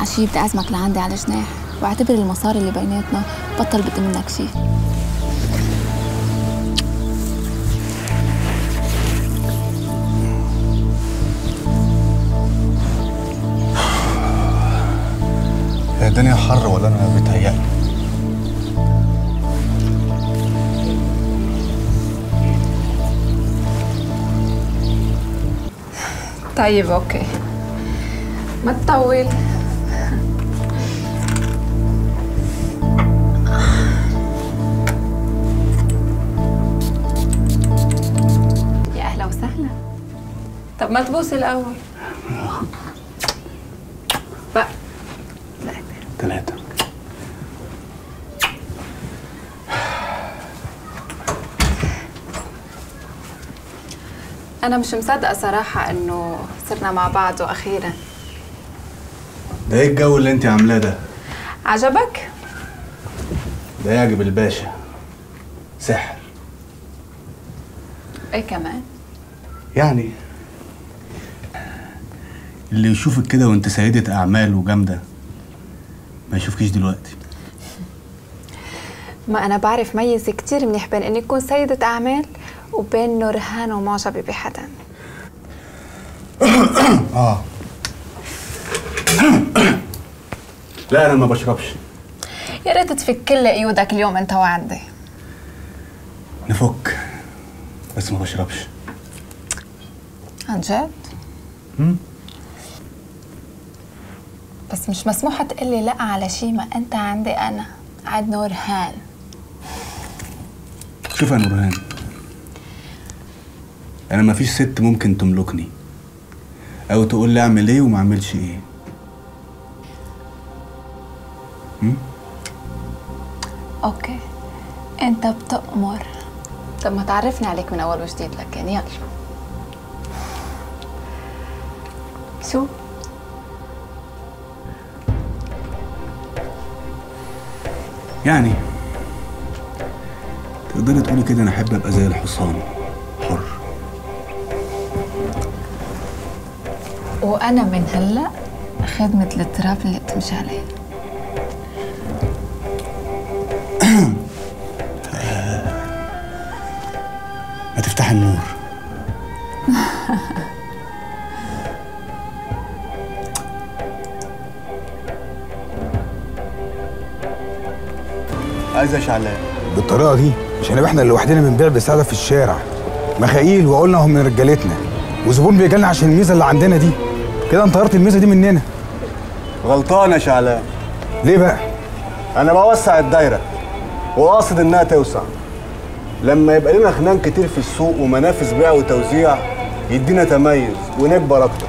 عشي بدي أعزمك لعندي على جناح واعتبر المصاري اللي بيناتنا بطل بدي منك شي هي الدنيا حر ولا انا بتهيألي طيب أوكي ما تطول يا أهلا وسهلا طب ما تبوس الأول بقى ثلاثة أنا مش مصدقة صراحة إنه صرنا مع بعض وأخيرا ده ايه الجو اللي انت عاملاه ده؟ عجبك؟ ده يعجب الباشا سحر إيه كمان؟ يعني اللي يشوفك كده وانت سيدة أعمال وجامدة ما يشوفكيش دلوقتي ما أنا بعرف ميز كتير منيح بين إني أكون سيدة أعمال وبين إنه رهان ومعجبة بحدا اه لا انا ما بشربش يا ريت تفك كل قيودك اليوم أنت وعندي نفك بس ما بشربش عن جد؟ مم. بس مش مسموح تقلي لا على شي ما أنت عندي أنا عاد نورهان شوف يا نورهان انا ما فيش ست ممكن تملكني او تقول لي اعمل ايه وما اعملش ايه أوكي أنت بتأمر طب ما تعرفني عليك من أول وجديد لكن يلا شو؟ يعني تقدري تقولي كده انا احب ابقى زي الحصان حر وأنا من هلأ خدمة التراب اللي تمشي عليه ما تفتح النور عايز شعلان بالطريقه دي مش هنبقى احنا لوحدنا بنبيع بسعاده في الشارع مخايل وقلنا هم من رجالتنا وزبون بيجي لنا عشان الميزه اللي عندنا دي كده انت طيرت الميزه دي مننا غلطان يا شعلان ليه بقى انا بوسع الدايره وقاصد انها توسع لما يبقى لنا خنان كتير في السوق ومنافذ بيع وتوزيع يدينا تميز ونكبر اكتر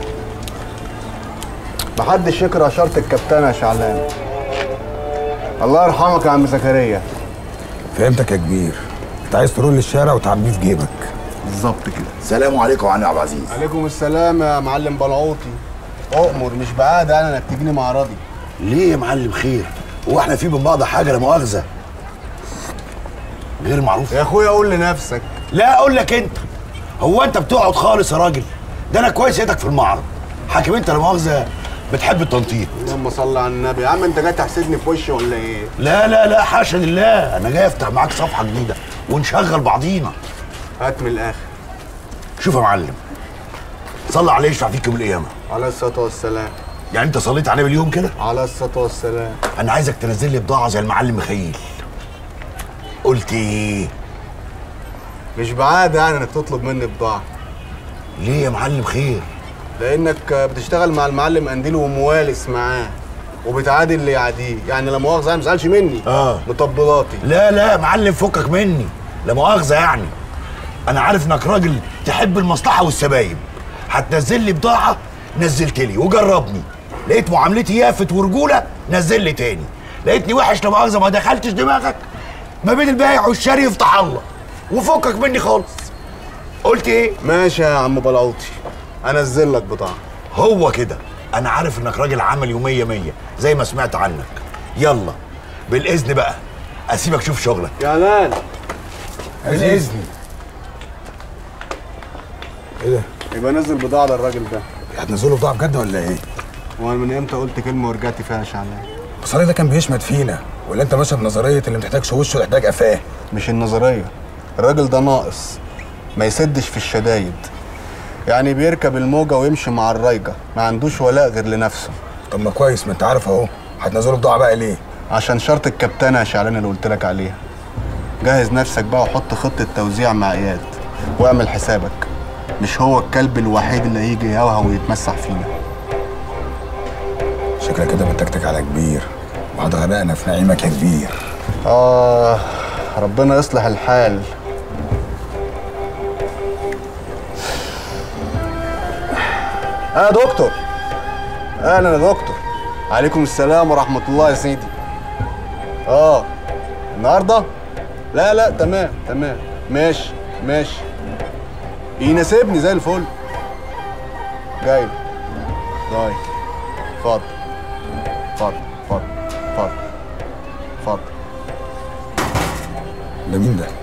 محدش يكره شرط الكابتن يا شعلان الله يرحمك يا عم زكريا فهمتك يا كبير انت عايز ترول الشارع وتعبيه في جيبك بالظبط كده السلام عليكم يا عم عبد العزيز عليكم السلام يا معلم بلعوطي اؤمر مش بعاد انا انك تجيني مع راضي ليه يا معلم خير هو احنا في من بعض حاجه لا مؤاخذه غير معروف يا اخويا قول لنفسك لا اقول لك انت هو انت بتقعد خالص يا راجل ده انا كويس ايدك في المعرض حاكم انت لا مؤاخذه بتحب التنطيط اللهم صل على النبي يا عم انت جاي تحسدني في وشي ولا ايه لا لا لا حاشا لله انا جاي افتح معاك صفحه جديده ونشغل بعضينا هات من الاخر شوف يا معلم صلى عليه يشفع فيك يوم القيامه على الصلاه والسلام يعني انت صليت عليه باليوم كده على الصلاه والسلام انا عايزك تنزل لي بضاعه زي المعلم مخيل قلت ايه مش بعاد يعني انك تطلب مني بضاعه ليه يا معلم خير لانك بتشتغل مع المعلم قنديل وموالس معاه وبتعادل اللي يعاديه يعني لا مؤاخذه يعني ما تزعلش مني اه مطبلاتي لا لا يا معلم فكك مني لا مؤاخذه يعني انا عارف انك راجل تحب المصلحه والسبايب هتنزل لي بضاعه نزلت لي وجربني لقيت معاملتي يافت ورجوله نزل لي تاني لقيتني وحش لا مؤاخذه ما دخلتش دماغك ما بين البايع والشاري يفتح الله وفكك مني خالص قلت ايه ماشي يا عم بلعوطي انزل لك بضاعه هو كده انا عارف انك راجل عملي ومية مية زي ما سمعت عنك يلا بالاذن بقى اسيبك شوف شغلك يا لال بالاذن ايه ده يبقى نزل بضاعه للراجل ده هتنزله بضاعه بجد ولا ايه وانا من امتى قلت كلمه ورجعت فيها يا شعلان بس الراجل ده كان بيشمت فينا ولا انت ماشي بنظريه اللي محتاجش وشه محتاج قفاه مش النظريه الراجل ده ناقص ما يسدش في الشدايد يعني بيركب الموجه ويمشي مع الرايجه ما عندوش ولاء غير لنفسه طب ما كويس ما انت عارف اهو هتنزله بضاعه بقى ليه عشان شرط الكابتنه يا شعلان اللي قلت لك عليها جهز نفسك بقى وحط خطه توزيع مع اياد واعمل حسابك مش هو الكلب الوحيد اللي هيجي يهوهو ويتمسح فينا شكلك كده بتكتك على كبير وهتغرقنا في نعيمك يا كبير آه ربنا يصلح الحال آه يا دكتور أهلا يا دكتور عليكم السلام ورحمة الله يا سيدي آه النهاردة؟ لا لا تمام تمام ماشي ماشي يناسبني زي الفل جاي طيب اتفضل اتفضل اتفضل اتفضل اتفضل ده مين ده؟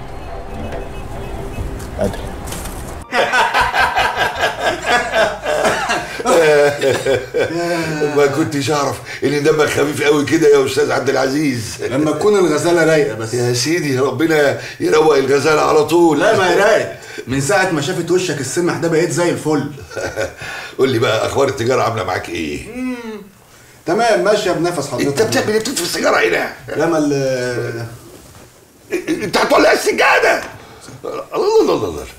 ادري ما كنتش اعرف ان دمك خفيف قوي كده يا استاذ عبد العزيز لما تكون الغزاله رايقه بس يا سيدي ربنا يروق الغزاله على طول لا ما هي رايقه من ساعه ما شافت وشك السمح ده بقيت زي الفل قول لي بقى اخبار التجاره عامله معاك ايه تمام ماشيه بنفس حضرتك انت بتعمل ايه بتطفي السيجاره هنا لما ال انت هتولع السجاده الله الله الله الله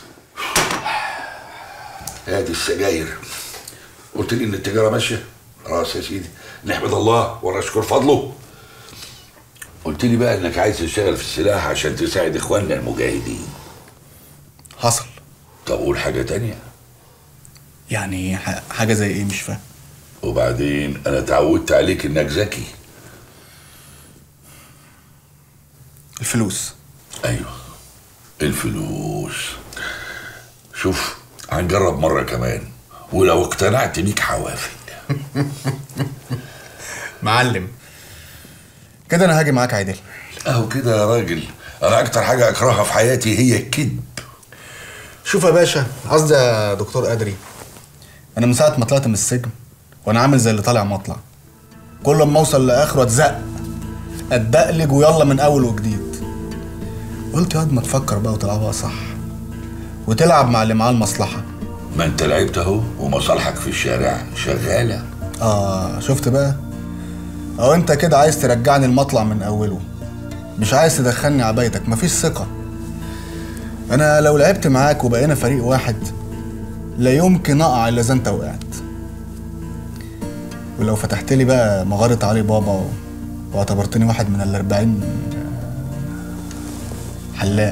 هادي السجاير قلت لي ان التجاره ماشيه خلاص يا سيدي نحمد الله ونشكر فضله قلت لي بقى انك عايز تشتغل في السلاح عشان تساعد اخواننا المجاهدين حصل طب قول حاجه تانية يعني ح- حاجه زي ايه مش فاهم وبعدين انا اتعودت عليك انك ذكي الفلوس ايوه الفلوس شوف هنجرب مره كمان ولو اقتنعت بيك حوافل معلم كده انا هاجي معاك عادل اهو كده يا راجل انا اكتر حاجه اكرهها في حياتي هي الكذب شوف يا باشا قصدي يا دكتور ادري انا من ساعه ما طلعت من السجن وانا عامل زي اللي طالع مطلع كل ما اوصل لاخره اتزق اتدقلج ويلا من اول وجديد قلت يا واد ما تفكر بقى وتلعبها صح وتلعب مع اللي معاه المصلحه ما انت لعبت اهو ومصالحك في الشارع شغاله اه شفت بقى او انت كده عايز ترجعني المطلع من اوله مش عايز تدخلني عبايتك مفيش ثقة انا لو لعبت معاك وبقينا فريق واحد لا يمكن اقع الا اذا انت وقعت ولو فتحت لي بقى مغارة علي بابا و... واعتبرتني واحد من الاربعين حلاق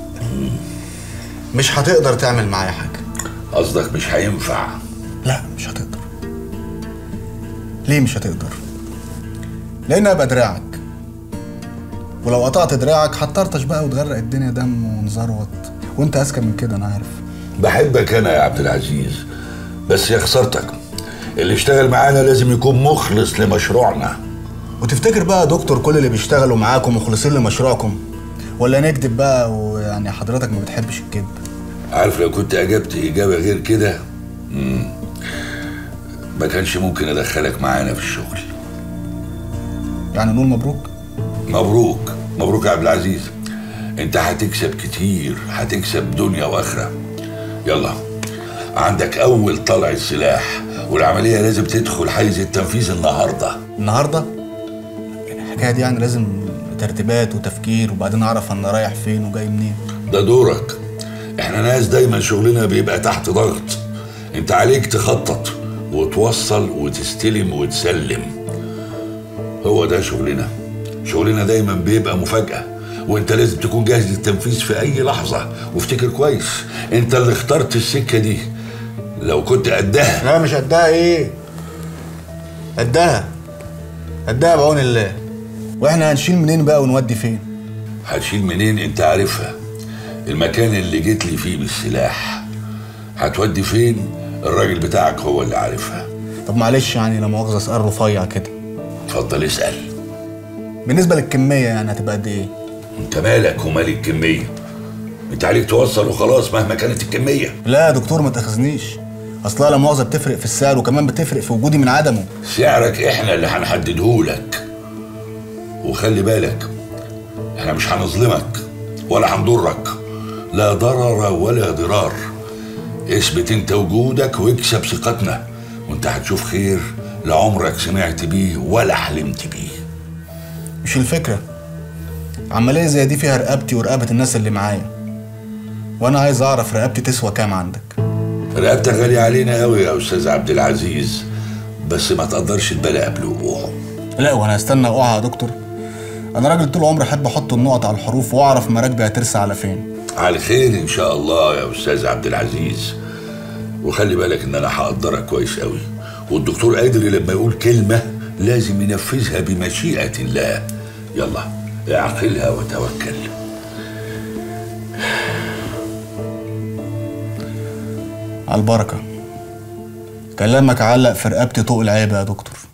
مش هتقدر تعمل معايا حاجة قصدك مش هينفع لا مش هتقدر ليه مش هتقدر لان ابقى دراعك ولو قطعت دراعك هتطرطش بقى وتغرق الدنيا دم ونزروت وانت اذكى من كده انا عارف بحبك انا يا عبد العزيز بس يا خسارتك اللي اشتغل معانا لازم يكون مخلص لمشروعنا وتفتكر بقى يا دكتور كل اللي بيشتغلوا معاكم مخلصين لمشروعكم ولا نكذب بقى ويعني حضرتك ما بتحبش الكذب عارف لو كنت اجبت اجابه غير كده مم، ما كانش ممكن ادخلك معانا في الشغل يعني نقول مبروك مبروك مبروك يا عبد العزيز انت هتكسب كتير هتكسب دنيا واخره يلا عندك اول طلع السلاح والعمليه لازم تدخل حيز التنفيذ النهارده النهارده الحكايه دي يعني لازم ترتيبات وتفكير وبعدين اعرف انا رايح فين وجاي منين ده دورك احنا ناس دايما شغلنا بيبقى تحت ضغط انت عليك تخطط وتوصل وتستلم وتسلم هو ده شغلنا شغلنا دايما بيبقى مفاجأة وانت لازم تكون جاهز للتنفيذ في اي لحظة وافتكر كويس انت اللي اخترت السكة دي لو كنت قدها لا مش قدها ايه قدها قدها بعون الله واحنا هنشيل منين بقى ونودي فين هتشيل منين انت عارفها المكان اللي جيت لي فيه بالسلاح هتودي فين الراجل بتاعك هو اللي عارفها طب معلش يعني لا مؤاخذه اسال رفيع كده اتفضل اسأل بالنسبه للكميه يعني هتبقى قد ايه انت مالك ومال الكمية انت عليك توصل وخلاص مهما كانت الكمية لا يا دكتور ما تاخذنيش اصلها لا مؤاخذه بتفرق في السعر وكمان بتفرق في وجودي من عدمه سعرك احنا اللي هنحددهولك وخلي بالك احنا مش هنظلمك ولا هنضرك لا ضرر ولا ضرار اثبت انت وجودك واكسب ثقتنا وانت هتشوف خير لعمرك سمعت بيه ولا حلمت بيه مش الفكره عمليه زي دي فيها رقبتي ورقبه الناس اللي معايا وانا عايز اعرف رقبتي تسوى كام عندك رقبتك غالية علينا قوي يا استاذ عبد العزيز بس ما تقدرش تبالي قبل وقوعه لا وانا هستنى اقع يا دكتور انا راجل طول عمري احب احط النقط على الحروف واعرف مراكبي هترسى على فين على خير ان شاء الله يا استاذ عبد العزيز وخلي بالك ان انا هقدرك كويس قوي والدكتور قادر لما يقول كلمه لازم ينفذها بمشيئه الله يلا اعقلها وتوكل على البركه كلامك علق في رقبتي طوق العيب يا دكتور